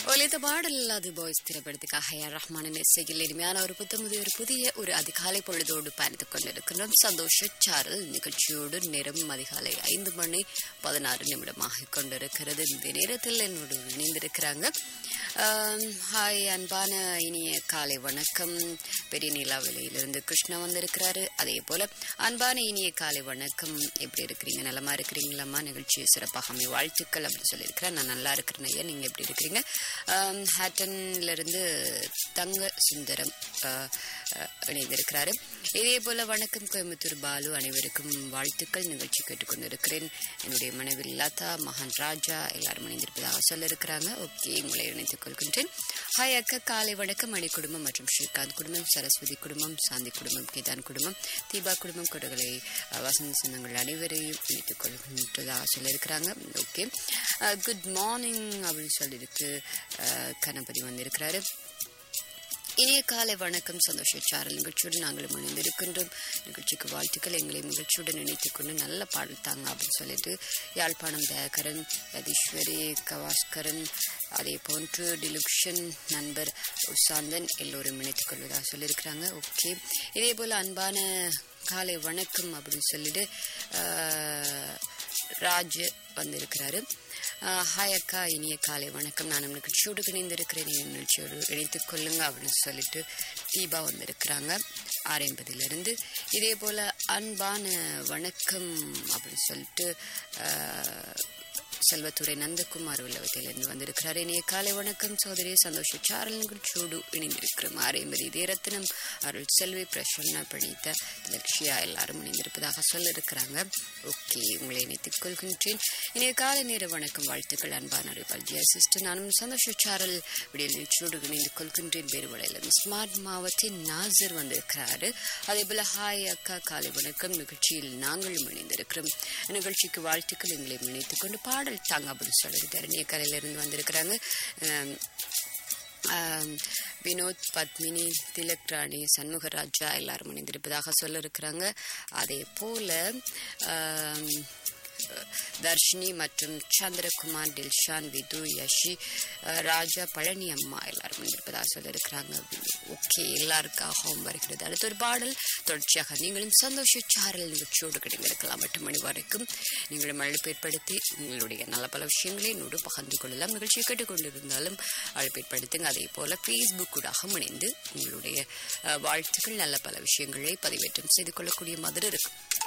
ஒலித்த பாடல் அது பாய்ஸ் திரைப்படத்துக்காக ஏஆர் ரஹ்மானின் இசையில் இனிமையான ஒரு புத்தமுதி ஒரு புதிய ஒரு அதிகாலை பொழுதோடு பயணித்துக் கொண்டிருக்கின்றோம் சந்தோஷ சாரல் நிகழ்ச்சியோடு நேரம் அதிகாலை ஐந்து மணி பதினாறு நிமிடமாக கொண்டிருக்கிறது இந்த நேரத்தில் என்னோடு இணைந்திருக்கிறாங்க ஆம், ஹாய் அன்பான இனிய காலை வணக்கம் பெரிய நிலாவிலையிலிருந்து கிருஷ்ணா வந்திருக்கிறாரு அதே போல அன்பான இனிய காலை வணக்கம் எப்படி இருக்கிறீங்க நலமா இருக்கிறீங்களாம்மா நிகழ்ச்சி சிறப்பாக அமை வாழ்த்துக்கள் அப்படின்னு சொல்லியிருக்கிறேன் நான் நல்லா இருக்கிறேன் ஐயா நீங்க எப்படி இருக்கிறீங்க ஆம், ஹேட்டன்ல இருந்து தங்க சுந்தரம் ஆ, ஆ, இணைந்திருக்கிறாரு இதே போல வணக்கம் கோயம்புத்தூர் பாலு அனைவருக்கும் வாழ்த்துக்கள் நிகழ்ச்சி கேட்டுக்கொண்டிருக்கிறேன் என்னுடைய மனைவி லதா மகான் ராஜா எல்லாரும் இணைந்திருப்பதாக சொல்ல இருக்கிறாங்க ஓகே உங்களை இணைத்துக் கொள்கின்றேன் ஹாய் அக்கா காலை வணக்கம் மணி குடும்பம் மற்றும் ஸ்ரீகாந்த் குடும்பம் சரஸ்வதி குடும்பம் சாந்தி குடும்பம் கேதான் குடும்பம் தீபா குடும்பம் கொடகளை அஹ், வசந்த சொந்தங்கள் அனைவரையும் இணைத்துக் கொள்கின்றதாக சொல்லியிருக்கிறாங்க ஓகே குட் மார்னிங் அப்படின்னு சொல்லியிருக்கு அஹ், கணபதி வந்திருக்கிறாரு இனிய காலை வணக்கம் சந்தோஷ சாரல் நிகழ்ச்சியோடு நாங்களும் இணைந்திருக்கின்றோம் நிகழ்ச்சிக்கு வாழ்த்துக்கள் எங்களை நிகழ்ச்சியுடன் இணைத்துக் கொண்டு நல்ல பாடல் தாங்க அப்படின்னு சொல்லிட்டு யாழ்ப்பாணம் தயாகரன் யதீஸ்வரி கவாஸ்கரன் அதே போன்று டிலுக்ஷன் நண்பர் உசாந்தன் எல்லோரும் இணைத்துக் கொள்வதாக சொல்லியிருக்கிறாங்க ஓகே இதே போல அன்பான காலை வணக்கம் அப்படின்னு சொல்லிட்டு ஆஹ், ராஜ் வந்திருக்கிறாரு ஆஹ், ஹாய் அக்கா இனிய காலை வணக்கம் நான் நிகழ்ச்சியோடு இணைந்திருக்கிறேன் இந்த நிகழ்ச்சியோடு இணைத்துக் கொள்ளுங்க அப்படின்னு சொல்லிட்டு தீபா வந்திருக்கிறாங்க ஆரம்பதிலிருந்து இதே போல அன்பான வணக்கம் அப்படின்னு சொல்லிட்டு ஆஹ், செல்வத்துறை நந்தகுமார் உள்ளவத்திலிருந்து வந்திருக்கிறார் இனிய காலை வணக்கம் சகோதரி சந்தோஷ சாரல் நிகழ்ச்சியோடு இணைந்திருக்கிறோம் ஆரையம்பதி இதயரத்னம் அருள் செல்வி பிரசன்னா பிணித்த லக்ஷியா எல்லாரும் இணைந்திருப்பதாக சொல்ல இருக்கிறாங்க ஓகே உங்களை இணைத்துக் கொள்கின்றேன் இனிய காலை நேர வணக்கம் வாழ்த்துக்கள் அன்பான அறிவாள் ஜியா சிஸ்டர் நானும் சந்தோஷ சாரல் விடியல் நிகழ்ச்சியோடு இணைந்து கொள்கின்றேன் பேருவளையிலிருந்து ஸ்மார்ட் மாவத்தின் நாசர் வந்திருக்கிறாரு அதே போல ஹாய் அக்கா காலை வணக்கம் நிகழ்ச்சியில் நாங்களும் இணைந்திருக்கிறோம் நிகழ்ச்சிக்கு வாழ்த்துக்கள் எங்களை இணைத்துக் கொண்டு பாடல் தாங்க அப்படின்னு சொல்லியிருக்காரு நேக்கரையிலிருந்து வந்திருக்கிறாங்க ஆம், ஆம், வினோத் பத்மினி திலக் ராணி சண்முகராஜா எல்லாரும் இணைந்திருப்பதாக சொல்ல இருக்கிறாங்க அதே போல ஆம், தர்ஷினி மற்றும் சந்திரகுமார் டில்ஷான் விது யஷி அஹ், ராஜா பழனி அம்மா எல்லாரும் இருப்பதாக சொல்லியிருக்கிறாங்க ஓகே எல்லாருக்காகவும் வருகிறது அடுத்த ஒரு பாடல் தொடர்ச்சியாக நீங்களும் சந்தோஷ சாரல் நிகழ்ச்சியோடு கிடைந்திருக்கலாம் எட்டு மணி வரைக்கும் நீங்களும் அழைப்பு ஏற்படுத்தி உங்களுடைய நல்ல பல விஷயங்களை என்னோடு பகிர்ந்து கொள்ளலாம் நிகழ்ச்சியை கேட்டுக்கொண்டிருந்தாலும் அழைப்பு ஏற்படுத்துங்க அதே போல ஃபேஸ்புக் கூடாக இணைந்து உங்களுடைய அஹ், வாழ்த்துக்கள் நல்ல பல விஷயங்களை பதிவேற்றம் செய்து கொள்ளக்கூடிய மாதிரி இருக்கும்